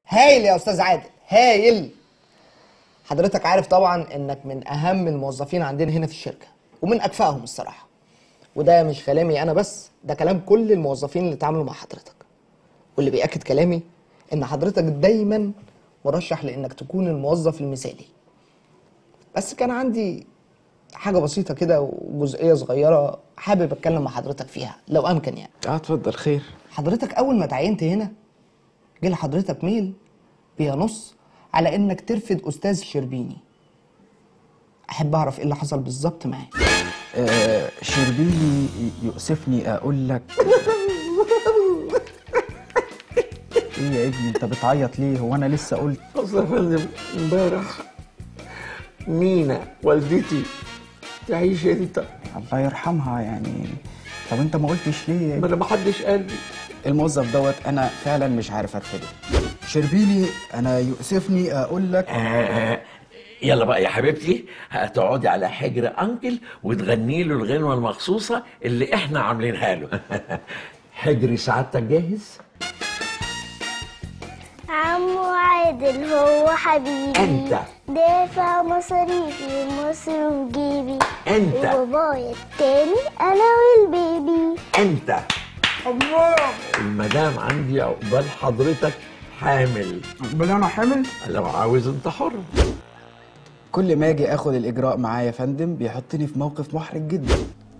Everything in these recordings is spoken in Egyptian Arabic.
هايل يا استاذ عادل هايل حضرتك عارف طبعا انك من اهم الموظفين عندنا هنا في الشركه ومن اكفاهم الصراحه وده مش كلامي انا بس ده كلام كل الموظفين اللي اتعاملوا مع حضرتك واللي بيأكد كلامي ان حضرتك دايما مرشح لانك تكون الموظف المثالي بس كان عندي حاجه بسيطه كده وجزئيه صغيره حابب اتكلم مع حضرتك فيها لو امكن يعني اه اتفضل خير حضرتك اول ما تعينت هنا جه لحضرتك ميل بينص على انك ترفد استاذ شربيني احب اعرف ايه اللي حصل بالظبط معاه آه شربيني يؤسفني اقول لك ايه يا ابني انت بتعيط ليه هو انا لسه قلت اصل يا فندم امبارح مينا والدتي تعيش انت الله يرحمها يعني طب انت ما قلتش ليه ما انا ما حدش قال لي الموظف دوت انا فعلا مش عارف ارفضه شربيني انا يؤسفني اقول لك آه يلا بقى يا حبيبتي هتقعدي على حجر انكل وتغني له الغنوه المخصوصه اللي احنا عاملينها له حجري سعادتك جاهز عمو عادل هو حبيبي أنت. دافع مصاريفي ومصروف جيبي أنت. وبابايا التاني انا والبيبي انت الله المدام عندي عقبال حضرتك حامل بل انا حامل لو عاوز انت حر كل ما اجي اخد الاجراء معاه يا فندم بيحطني في موقف محرج جدا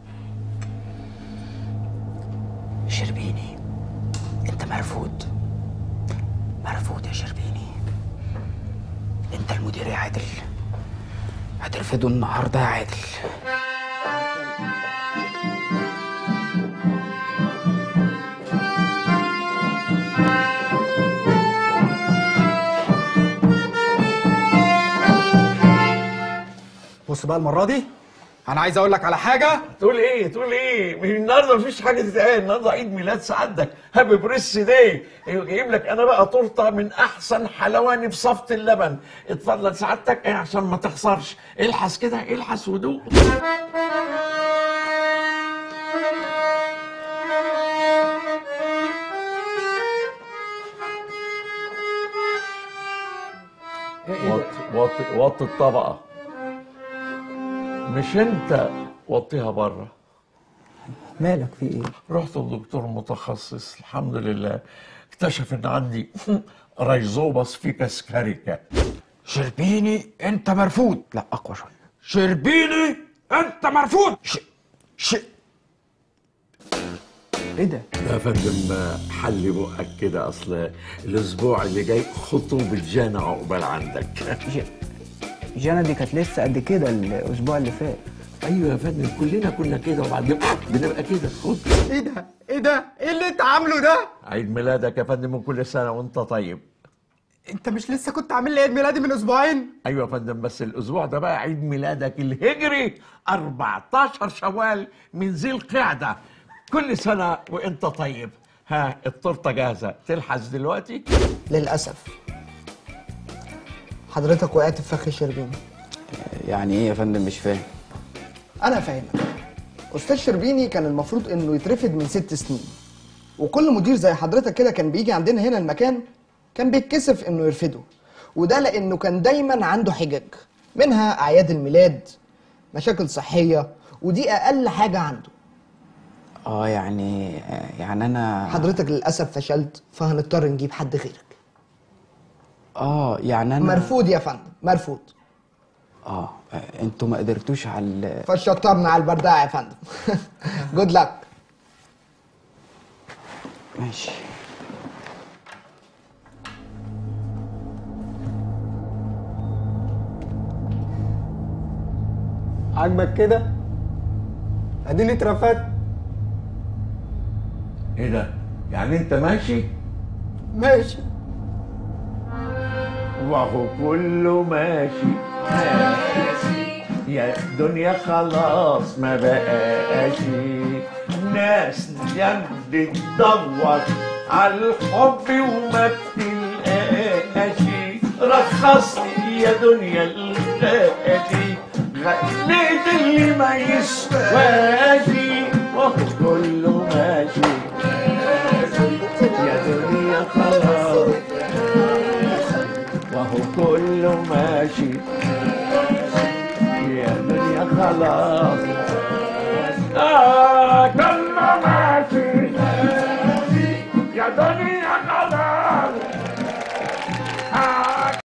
شربيني انت مرفوض مرفوض يا شربيني انت المدير يا عادل هترفضه النهارده يا عادل بص بقى المره دي انا عايز اقول لك على حاجه تقول ايه تقول ايه من النهارده مفيش حاجه تتقال النهارده عيد ميلاد سعادتك هابي بريس داي جايب لك انا بقى تورته من احسن حلواني في صفة اللبن اتفضل سعادتك ايه عشان ما تخسرش الحس كده الحس ودوق وطي وطي وطي الطبقه مش انت وطيها بره مالك في ايه رحت لدكتور متخصص الحمد لله اكتشف ان عندي ريزوبس في كاسكاريكا شربيني انت مرفوض لا اقوى شويه شربيني انت مرفوض ش... ش... ايه ده يا فندم حلي بقك كده اصل الاسبوع اللي جاي خطوبه جانا عقبال عندك ج... جانا دي كانت لسه قد كده الاسبوع اللي فات ايوه يا فندم كلنا كنا كده وبعدين بنبقى كده خد ايه ده ايه ده ايه اللي انت عامله ده عيد ميلادك يا فندم من كل سنه وانت طيب انت مش لسه كنت عامل لي عيد ميلادي من اسبوعين ايوه يا فندم بس الاسبوع ده بقى عيد ميلادك الهجري 14 شوال من ذي القعده كل سنه وانت طيب ها التورته جاهزه تلحس دلوقتي للاسف حضرتك وقعت في فخ شربيني يعني ايه يا فندم مش فاهم انا فاهمك استاذ شربيني كان المفروض انه يترفد من ست سنين وكل مدير زي حضرتك كده كان بيجي عندنا هنا المكان كان بيتكسف انه يرفده وده لانه كان دايما عنده حجج منها اعياد الميلاد مشاكل صحيه ودي اقل حاجه عنده اه يعني يعني انا حضرتك للاسف فشلت فهنضطر نجيب حد غيرك اه يعني انا مرفوض يا فندم مرفوض اه انتوا ما قدرتوش على فشطرنا على البرداعه يا فندم جود لك ماشي عاجبك كده اديني اترفدت ايه ده يعني انت ماشي ماشي وهو كله ماشي ماشي يا دنيا خلاص ما بقاش ناس جنب تدور على الحب وما بتلقاش رخصني يا دنيا الغالي غليت اللي ما يسواش وهو كله ماشي يا دنيا خلاص كله ماشي يا دنيا خلاص آه كله ماشي يا دنيا